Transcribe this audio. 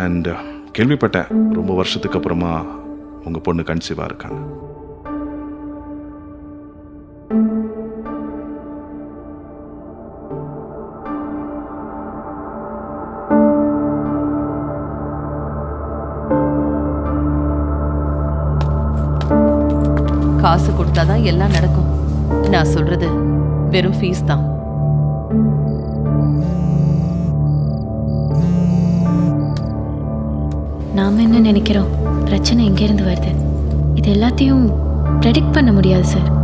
and கேள்விப்பட்டேன் ரொம்ப வருஷத்துக்கு அப்புறமா உங்கள் பொண்ணு கன்சீவாக இருக்காங்க காசு கொடுத்தாதான் எல்லாம் நடக்கும் நான் சொல்றது வெறும் ஃபீஸ் தான் நாம் என்ன நினைக்கிறோம் பிரச்சனை எங்கேருந்து வருது இது எல்லாத்தையும் ப்ரெடிக்ட் பண்ண முடியாது சார்